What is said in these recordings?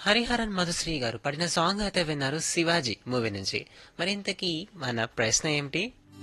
హరిహరన్ మధుశ్రీ గారు పడిన సాంగ్ అయితే విన్నారు శివాజీ మూవీ నుంచి మరి ఇంతకీ మన ప్రశ్న ఏమిటి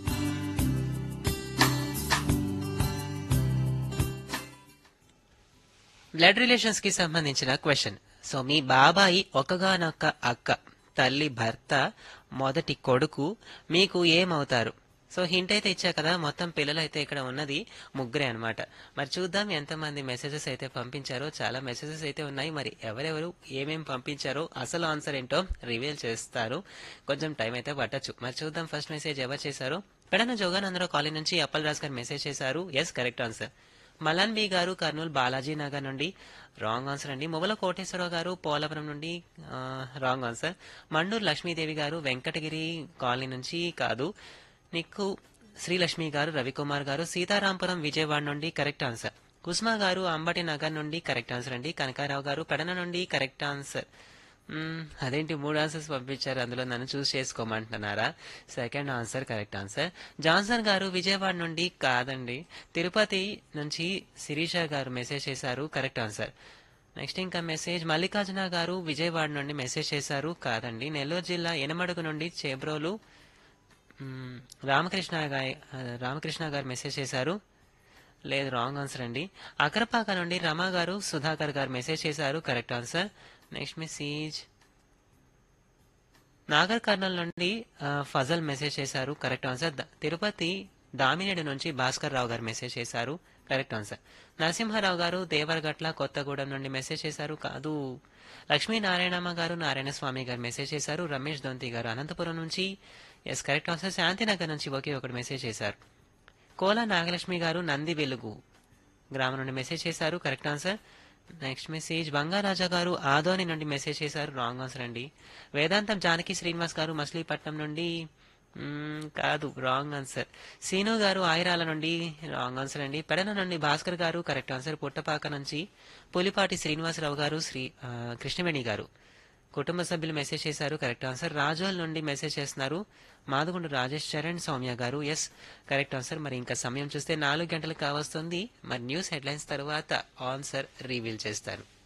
బ్లడ్ రిలేషన్స్ కి సంబంధించిన క్వశ్చన్ సో మీ బాబాయి ఒకగానొక్క అక్క తల్లి భర్త మొదటి కొడుకు మీకు ఏమవుతారు సో హింట్ అయితే ఇచ్చా కదా మొత్తం పిల్లలు అయితే ఇక్కడ ఉన్నది ముగ్గురే అన్నమాట మరి చూద్దాం ఎంతమంది మెసేజెస్ అయితే పంపించారో చాలా మెసేజెస్ అయితే ఉన్నాయి మరి ఎవరెవరు ఏమేం పంపించారో అసలు ఆన్సర్ ఏంటో రివీల్ చేస్తారు కొంచెం టైం అయితే పట్టచ్చు మరి చూద్దాం ఫస్ట్ మెసేజ్ ఎవరు చేశారు పెడన జోగానందరావు కాలేజ్ నుంచి అప్పల్ రాజ్ గారు మెసేజ్ చేశారు ఎస్ కరెక్ట్ ఆన్సర్ మలన్ బి గారు కర్నూలు బాలాజీ నగర్ నుండి రాంగ్ ఆన్సర్ అండి మువ్వల కోటేశ్వరరావు గారు పోలవరం నుండి రాంగ్ ఆన్సర్ మండూరు లక్ష్మీదేవి గారు వెంకటగిరి కాలనీ నుంచి కాదు నీకు శ్రీలక్ష్మి గారు రవికుమార్ గారు సీతారాంపురం విజయవాడ నుండి కరెక్ట్ ఆన్సర్ కుస్మా గారు అంబటి నగర్ నుండి కరెక్ట్ ఆన్సర్ అండి కనకారావు గారు పెడన నుండి కరెక్ట్ ఆన్సర్ మ్మ్, అదేంటి మూడు ఆన్సర్స్ పంపించారు అందులో నన్ను చూస్ చేసుకోమంటున్నారా second answer correct answer Johnson garu Vijayawada నుండి కాదండి తిరుపతి నుంచి శిరీష గారు మెసేజ్ చేశారు కరెక్ట్ ఆన్సర్ నెక్స్ట్ ఇంకా మెసేజ్ మల్లికార్జున గారు విజయవాడ నుండి మెసేజ్ చేశారు కాదండి నెల్లూరు జిల్లా ఎనమడుగు నుండి చేబ్రోలు మ్మ్, రామకృష్ణ గారి రామకృష్ణ గారు మెసేజ్ చేశారు లేదు రాంగ్ ఆన్సర్ అండి అకరపాక నుండి రమా గారు సుధాకర్ గారు మెసేజ్ చేశారు correct answer next message Nagar Kurnool నుండి ఆ, ఫజల్ మెసేజ్ చేశారు కరెక్ట్ ఆన్సర్ ద- తిరుపతి దామినేడు నుంచి భాస్కర్ రావు గారు మెసేజ్ చేశారు కరెక్ట్ ఆన్సర్ నరసింహారావు గారు దేవరగట్ల కొత్తగూడెం నుండి మెసేజ్ చేశారు కాదు లక్ష్మీనారాయణమ్మ గారు నారాయణ స్వామి గారు మెసేజ్ చేశారు రమేష్ దొంతి గారు అనంతపురం నుంచి ఎస్ కరెక్ట్ ఆన్సర్ శాంతినగర్ నుంచి ఒకే ఒకటి మెసేజ్ చేశారు కోల నాగలక్ష్మి గారు నంది వెలుగు గ్రామం నుండి మెసేజ్ చేశారు correct answer next message Bangaraja garu Adoni నుండి మెసేజ్ చేశారు రాంగ్ ఆన్సర్ అండి వేదాంతం జానకి శ్రీనివాస్ గారు మచిలీపట్నం నుండి మ్మ్, కాదు రాంగ్ ఆన్సర్ సీను గారు ఆయిరాల నుండి రాంగ్ ఆన్సర్ అండి పెడన నుండి భాస్కర్ గారు కరెక్ట్ ఆన్సర్ పుట్టపాక నుంచి పులిపాటి శ్రీనివాసరావు గారు శ్రీ ఆ, కృష్ణవేణి గారు కుటుంబ సభ్యులు మెసేజ్ చేశారు కరెక్ట్ ఆన్సర్ రాజోల్ నుండి మెసేజ్ చేస్తున్నారు మాదుగుండు రాజేష్ చరణ్ సౌమ్య గారు ఎస్ కరెక్ట్ ఆన్సర్ మరి ఇంకా సమయం చూస్తే నాలుగు గంటలకు కావస్తుంది మరి న్యూస్ హెడ్లైన్స్ తర్వాత ఆన్సర్ రివీల్ చేస్తారు